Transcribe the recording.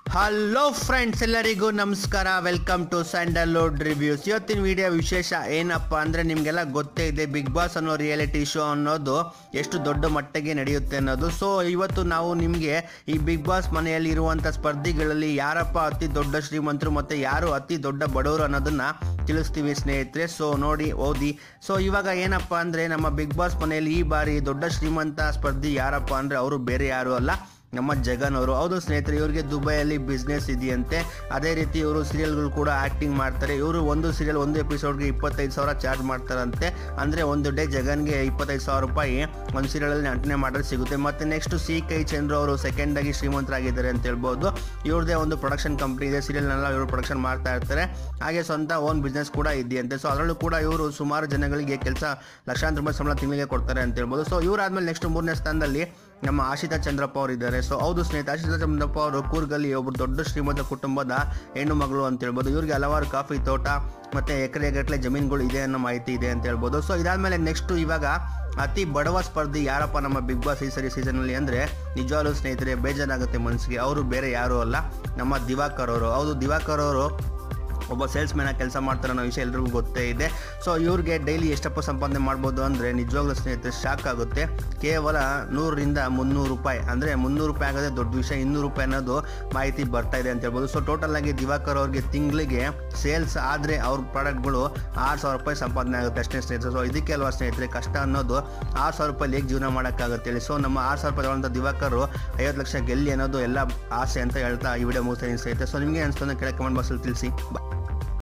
hello friends ಎಲ್ಲರಿಗೂ ನಮಸ್ಕಾರ welcome to Sandalwood reviews ಇವತ್ತಿನ ವಿಡಿಯೋ ವಿಶೇಷ ಏನಪ್ಪ ಅಂದರೆ ನಿಮಗೆಲ್ಲ ಗೊತ್ತೇ ಇದೆ ಬಿಗ್ ಬಾಸ್ ಅನ್ನೋ ರಿಯಾಲಿಟಿ ಶೋ ಅನ್ನೋದು ಎಷ್ಟು ದೊಡ್ಡ ಮಟ್ಟಿಗೆ ನಡೆಯುತ್ತೆ ಅನ್ನೋದು ಸೊ ಇವತ್ತು ನಾವು ನಿಮಗೆ ಈ ಬಿಗ್ ಬಾಸ್ ಮನೆಯಲ್ಲಿ ಇರುವಂಥ ಸ್ಪರ್ಧಿಗಳಲ್ಲಿ ಯಾರಪ್ಪ ಅತಿ ದೊಡ್ಡ ಶ್ರೀಮಂತರು ಮತ್ತು ಯಾರು ಅತಿ ದೊಡ್ಡ ಬಡವರು ಅನ್ನೋದನ್ನ ತಿಳಿಸ್ತೀವಿ ಸ್ನೇಹಿತರೆ ಸೊ ನೋಡಿ ಓದಿ ಸೊ ಇವಾಗ ಏನಪ್ಪ ಅಂದರೆ ನಮ್ಮ ಬಿಗ್ ಬಾಸ್ ಮನೆಯಲ್ಲಿ ಈ ಬಾರಿ ದೊಡ್ಡ ಶ್ರೀಮಂತ ಸ್ಪರ್ಧಿ ಯಾರಪ್ಪ ಅಂದರೆ ಅವರು ಬೇರೆ ಯಾರು ಅಲ್ಲ ನಮ್ಮ ಜಗನ್ ಅವರು ಹೌದು ಸ್ನೇಹಿತರೆ ಇವರಿಗೆ ದುಬೈಯಲ್ಲಿ ಬಿಸ್ನೆಸ್ ಇದೆಯಂತೆ ಅದೇ ರೀತಿ ಇವರು ಸೀರಿಯಲ್ಗಳು ಕೂಡ ಆ್ಯಕ್ಟಿಂಗ್ ಮಾಡ್ತಾರೆ ಇವರು ಒಂದು ಸೀರಿಯಲ್ ಒಂದು ಎಪಿಸೋಡ್ಗೆ ಇಪ್ಪತ್ತೈದು ಸಾವಿರ ಚಾರ್ಜ್ ಮಾಡ್ತಾರಂತೆ ಅಂದರೆ ಒಂದು ಡೇ ಜಗನ್ಗೆ ಇಪ್ಪತ್ತೈದು ಸಾವಿರ ರೂಪಾಯಿ ಒಂದು ಸೀರಿಯಲಲ್ಲಿ ನಟನೆ ಮಾಡಿದ್ರೆ ಸಿಗುತ್ತೆ ಮತ್ತು ನೆಕ್ಸ್ಟ್ ಸಿ ಕೈ ಚಂದ್ರ ಅವರು ಸೆಕೆಂಡಾಗಿ ಶ್ರೀಮಂತರಾಗಿದ್ದಾರೆ ಅಂತ ಹೇಳ್ಬೋದು ಇವ್ರದ್ದೇ ಒಂದು ಪ್ರೊಡಕ್ಷನ್ ಕಂಪ್ನಿ ಇದೆ ಸೀರಿಯಲ್ನೆಲ್ಲ ಇವರು ಪ್ರೊಡಕ್ಷನ್ ಮಾಡ್ತಾ ಇರ್ತಾರೆ ಹಾಗೆ ಸ್ವಂತ ಓನ್ ಬಿಸ್ನೆಸ್ ಕೂಡ ಇದೆಯಂತೆ ಸೊ ಅದರಲ್ಲೂ ಕೂಡ ಇವರು ಸುಮಾರು ಜನಗಳಿಗೆ ಕೆಲಸ ಲಕ್ಷಾಂತರ ರೂಪಾಯಿ ಸಂಬಳ ತಿಂಗಳಿಗೆ ಕೊಡ್ತಾರೆ ಅಂತ ಹೇಳ್ಬೋದು ಸೊ ಇವರಾದ್ಮೇಲೆ ನೆಕ್ಸ್ಟ್ ಮೂರನೇ ಸ್ಥಾನದಲ್ಲಿ ನಮ್ಮ ಆಶಿತಾ ಚಂದ್ರಪ್ಪ ಅವರು ಇದ್ದಾರೆ ಸೊ ಹೌದು ಸ್ನೇಹಿತ ಆಶಿತಾ ಚಂದ್ರಪ್ಪ ಅವರು ಕೂರ್ಗಲ್ಲಿ ಒಬ್ಬರು ದೊಡ್ಡ ಶ್ರೀಮಂತ ಕುಟುಂಬದ ಹೆಣ್ಣು ಮಗಳು ಅಂತ ಹೇಳ್ಬೋದು ಇವ್ರಿಗೆ ಹಲವಾರು ಕಾಫಿ ತೋಟ ಮತ್ತು ಎಕರೆ ಗಟ್ಟಲೆ ಜಮೀನುಗಳು ಇದೆ ಅನ್ನೋ ಮಾಹಿತಿ ಇದೆ ಅಂತ ಹೇಳ್ಬೋದು ಸೊ ಇದಾದ್ಮೇಲೆ ನೆಕ್ಸ್ಟ್ ಇವಾಗ ಅತಿ ಬಡವ ಸ್ಪರ್ಧಿ ಯಾರಪ್ಪ ನಮ್ಮ ಬಿಗ್ ಬಾಸ್ ಈ ಸರಿ ಸೀಸನಲ್ಲಿ ಅಂದರೆ ನಿಜವಾಗ್ಲೂ ಸ್ನೇಹಿತರೆ ಬೇಜಾರಾಗುತ್ತೆ ಮನಸ್ಸಿಗೆ ಅವರು ಬೇರೆ ಯಾರೂ ಅಲ್ಲ ನಮ್ಮ ದಿವಾಕರ್ ಅವರು ಹೌದು ದಿವಾಕರ್ ಅವರು ಒಬ್ಬ ಸೇಲ್ಸ್ ಮ್ಯಾನ್ ಕೆಲಸ ಮಾಡ್ತಾರೆ ಅನ್ನೋ ವಿಷಯ ಎಲ್ರಿಗೂ ಗೊತ್ತೇ ಇದೆ ಸೊ ಇವ್ರಿಗೆ ಡೈಲಿ ಎಷ್ಟಪ್ಪ ಸಂಪಾದನೆ ಮಾಡ್ಬೋದು ಅಂದರೆ ನಿಜವಾಗ್ಲೂ ಸ್ನೇಹಿತರೆ ಶಾಕ್ ಆಗುತ್ತೆ ಕೇವಲ ನೂರರಿಂದ ಮುನ್ನೂರು ರೂಪಾಯಿ ಅಂದರೆ ಮುನ್ನೂರು ರೂಪಾಯಿ ಆಗೋದೇ ದೊಡ್ಡ ವಿಷಯ ಇನ್ನೂರು ರೂಪಾಯಿ ಅನ್ನೋದು ಮಾಹಿತಿ ಬರ್ತಾ ಇದೆ ಅಂತ ಹೇಳ್ಬೋದು ಸೊ ಟೋಟಲ್ ಆಗಿ ದಿವಾಕರ್ ಅವ್ರಿಗೆ ತಿಂಗಳಿಗೆ ಸೇಲ್ಸ್ ಆದರೆ ಅವ್ರ ಪ್ರಾಡಕ್ಟ್ಗಳು ಆರು ಸಾವಿರ ರೂಪಾಯಿ ಸಂಪಾದನೆ ಆಗುತ್ತೆ ಅಷ್ಟೇ ಸ್ನೇಹಿತರೆ ಸೊ ಇದಕ್ಕೆ ಅಲ್ವಾ ಸ್ನೇಹಿತರೆ ಕಷ್ಟ ಅನ್ನೋದು ಆರು ಸಾವಿರ ರೂಪಾಯಿ ಹೇಗೆ ಜೀವನ ಮಾಡೋಕ್ಕಾಗುತ್ತೆ ಹೇಳಿ ಸೊ ನಮ್ಮ ಆರು ಸಾವಿರ ರೂಪಾಯಿ ತಗೊಂಡ ದಿವಾಕರು ಐವತ್ತು ಲಕ್ಷ ಗೆಲ್ಲಿ ಅನ್ನೋದು ಎಲ್ಲ ಆಸೆ ಅಂತ ಹೇಳ್ತಾ ಈ ವಿಡಿಯೋ ಮುಗಿಸ್ತಾ ಸ್ನೇಹಿತರೆ ಸೊ ನಿಮಗೆ ಅನ್ಸ್ಕೊಂಡು ಕೆಳಗೆ ಕಮೆಂಟ್ ಬಾಕ್ಸಲ್ಲಿ ತಿಳಿಸಿ